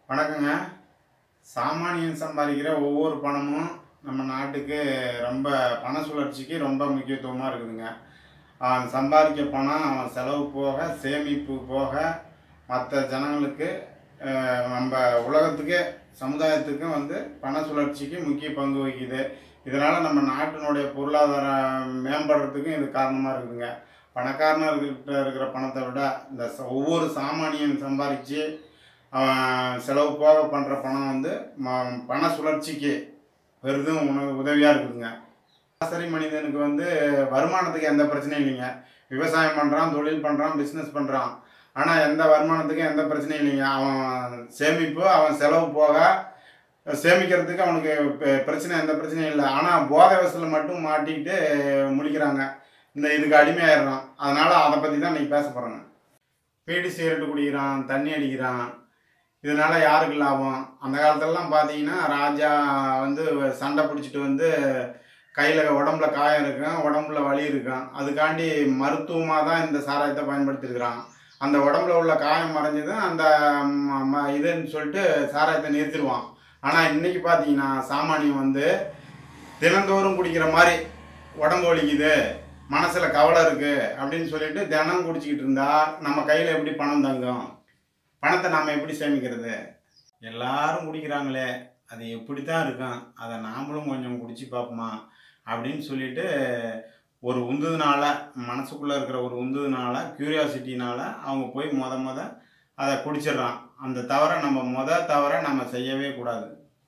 வணக்கங்க சாமானியன் சம்பாதிக்கிற ஒவ்வொரு பணமும் நம்ம நாட்டுக்கு ரொம்ப பண சுழற்சிக்கு ரொம்ப முக்கியத்துவமாக இருக்குதுங்க அவன் சம்பாதிக்க பணம் அவன் செலவு போக சேமிப்பு போக மற்ற ஜனங்களுக்கு அஹ், நம்ம உலகத்துக்கே சமுதாயத்துக்கும் வந்து பண சுழற்சிக்கு முக்கிய பங்கு வகிக்குது இதனால் நம்ம நாட்டினுடைய பொருளாதாரம் மேம்படுறதுக்கும் இது காரணமாக இருக்குதுங்க பணக்காரனர்கிட்ட இருக்கிற பணத்தை விட இந்த ச- ஒவ்வொரு சாமானியன் சம்பாதிச்சு அவன் செலவு போக பண்ணுற பணம் வந்து ம- பண சுழற்சிக்கு பெரிதும் உண உதவியாக இருக்குதுங்க சராசரி மனிதனுக்கு வந்து வருமானத்துக்கு எந்த பிரச்சனையும் இல்லைங்க விவசாயம் பண்ணுறான் தொழில் பண்ணுறான் பிஸ்னஸ் பண்ணுறான் ஆனால் எந்த வருமானத்துக்கும் எந்த பிரச்சனையும் இல்லைங்க அவன் சேமிப்பு அவன் செலவு போக சேமிக்கிறதுக்கு அவனுக்கு பெ- பிரச்சனை எந்த பிரச்சனையும் இல்லை ஆனால் போதை வசூலில் மட்டும் மாட்டிக்கிட்டு முடிக்கிறாங்க இந்த இதுக்கு அடிமையாயிடுறான் அதனால் அதை பற்றி தான் இன்னைக்கு பேச போகிறேங்க பீடி சிகரெட்டு குடிக்கிறான் தண்ணி அடிக்கிறான் இதனால யாருக்கு லாபம் அந்த காலத்துலலாம் பார்த்தீங்கன்னா ராஜா வந்து சண்டை பிடிச்சிட்டு வந்து கையில் உடம்புல காயம் இருக்கும் உடம்புல வலி இருக்கும் அதுக்காண்டி மருத்துவமாக தான் இந்த சாராயத்தை பயன்படுத்தியிருக்கிறான் அந்த உடம்புல உள்ள காயம் மறைஞ்சதும் அந்த ம- ம- இதுன்னு சொல்லிட்டு சாராயத்தை நிறுத்திடுவான் ஆனால் இன்னைக்கு பார்த்தீங்கன்னா சாமானியம் வந்து தினந்தோறும் குடிக்கிற மாதிரி உடம்பு வலிக்குது மனசில் கவலை இருக்குது அப்படின்னு சொல்லிட்டு தினம் குடிச்சிக்கிட்டு இருந்தா நம்ம கையில் எப்படி பணம் தங்கும் பணத்தை நாம் எப்படி சேமிக்கிறது எல்லாரும் குடிக்கிறாங்களே அது எப்படி தான் இருக்கும் அதை நாமளும் கொஞ்சம் குடிச்சு பார்ப்போமா அப்படின்னு சொல்லிட்டு ஒரு உந்துதனால மனசுக்குள்ளே இருக்கிற ஒரு உந்துதனால க்யூரியாசிட்டினால அவங்க போய் மொத மொத அதை குடிச்சிடுறான் அந்த தவறை நம்ம மொத தவறை நம்ம செய்யவே கூடாது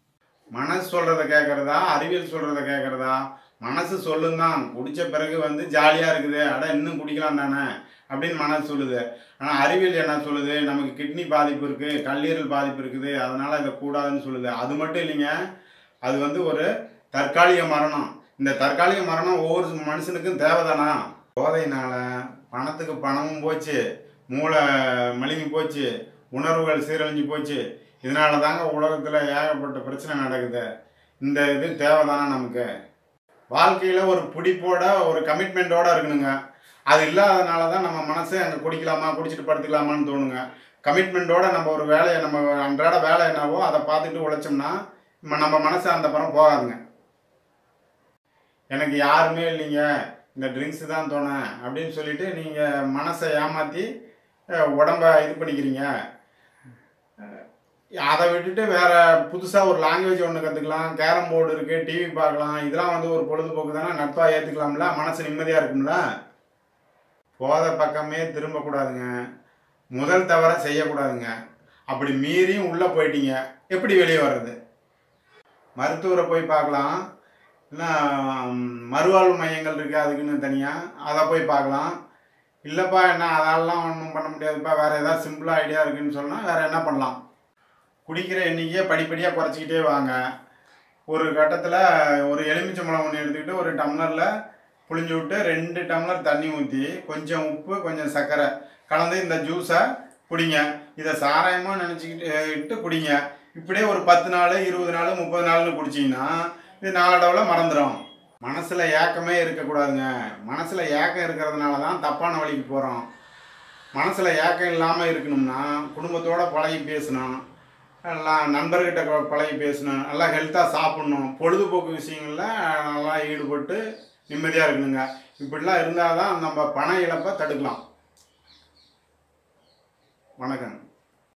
மனசு சொல்கிறத கேட்குறதா அறிவியல் சொல்கிறத கேட்குறதா மனசு சொல்லுந்தான் குடித்த பிறகு வந்து ஜாலியாக இருக்குது அட இன்னும் குடிக்கலாம் தானே அப்படின்னு மனசு சொல்லுது ஆனால் அறிவியல் என்ன சொல்லுது நமக்கு கிட்னி பாதிப்பு இருக்குது கல்லீரல் பாதிப்பு இருக்குது அதனால் இதை கூடாதுன்னு சொல்லுது அது மட்டும் இல்லைங்க அது வந்து ஒரு தற்காலிக மரணம் இந்த தற்காலிக மரணம் ஒவ்வொரு மனுஷனுக்கும் தேவைதானா போதையினால பணத்துக்கு பணமும் போச்சு மூளை மழுங்கி போச்சு உணர்வுகள் சீரழிஞ்சு போச்சு இதனால தாங்க உலகத்தில் ஏகப்பட்ட பிரச்சனை நடக்குது இந்த இது தேவைதானா நமக்கு வாழ்க்கையில் ஒரு பிடிப்போட ஒரு கமிட்மெண்ட்டோட இருக்கணுங்க அது இல்லாதனால தான் நம்ம மனசு அங்கே குடிக்கலாமா குடிச்சிட்டு படுத்துக்கலாமான்னு தோணுங்க கமிட்மெண்ட்டோட நம்ம ஒரு வேலையை நம்ம அன்றாட வேலை என்னவோ அதை பார்த்துட்டு உழைச்சோம்னா நம்ம நம்ம மனசு அந்த படம் போகாதுங்க எனக்கு யாருமே இல்லைங்க இந்த ட்ரிங்க்ஸ் தான் தோணேன் அப்படின்னு சொல்லிட்டு நீங்கள் மனசை ஏமாற்றி உடம்ப இது பண்ணிக்கிறீங்க அஹ், அதை விட்டுட்டு வேற புதுசாக ஒரு லாங்குவேஜ் ஒன்று கற்றுக்கலாம் கேரம் போர்டு இருக்குது டிவி பார்க்கலாம் இதெல்லாம் வந்து ஒரு பொழுதுபோக்கு தானே நட்பாக ஏற்றுக்கலாம்ல மனசு நிம்மதியாக இருக்கும்ல போதை பக்கமே திரும்பக்கூடாதுங்க முதல் தவறை செய்யக்கூடாதுங்க அப்படி மீறியும் உள்ளே போயிட்டீங்க எப்படி வெளியே வர்றது மருத்துவரை போய் பார்க்கலாம் இல்லை மறுவாழ்வு மையங்கள் இருக்குது அதுக்குன்னு தனியாக அதை போய் பார்க்கலாம் இல்லைப்பா என்ன அதெல்லாம் ஒன்றும் பண்ண முடியாதுப்பா வேறு ஏதாவது சிம்பிளாக ஐடியா இருக்குன்னு சொன்னால் வேறு என்ன பண்ணலாம் குடிக்கிற எண்ணிக்கையை படிப்படியாக குறைச்சிக்கிட்டே வாங்க ஒரு கட்டத்தில் ஒரு எலுமிச்சம்பழம் ஒன்று எடுத்துக்கிட்டு ஒரு டம்ளரில் புளிஞ்சு விட்டு ரெண்டு டம்ளர் தண்ணி ஊற்றி கொஞ்சம் உப்பு கொஞ்சம் சர்க்கரை கலந்து இந்த ஜூஸை குடிங்க இதை சாராயமாக நினச்சிக்கிட்டு இட்டு குடிங்க இப்படியே ஒரு பத்து நாள் இருபது நாள் முப்பது நாள்னு குடிச்சிங்கன்னா இது நாளடைவில் மறந்துடும் மனசில் ஏக்கமே இருக்கக்கூடாதுங்க மனசில் ஏக்கம் இருக்கிறதுனால தான் தப்பான வழிக்கு போகிறோம் மனசில் ஏக்கம் இல்லாமல் இருக்கணும்னா குடும்பத்தோட பழகி பேசணும் எல்லாம் நண்பர்கிட்ட கொ- பழகி பேசணும் நல்லா ஹெல்த்தாக சாப்பிட்ணும் பொழுதுபோக்கு விஷயங்களில் நல்லா ஈடுபட்டு நிம்மதியாக இருக்கணுங்க இப்படிலாம் இருந்தால் தான் நம்ம பண இழப்பை தடுக்கலாம் வணக்கம்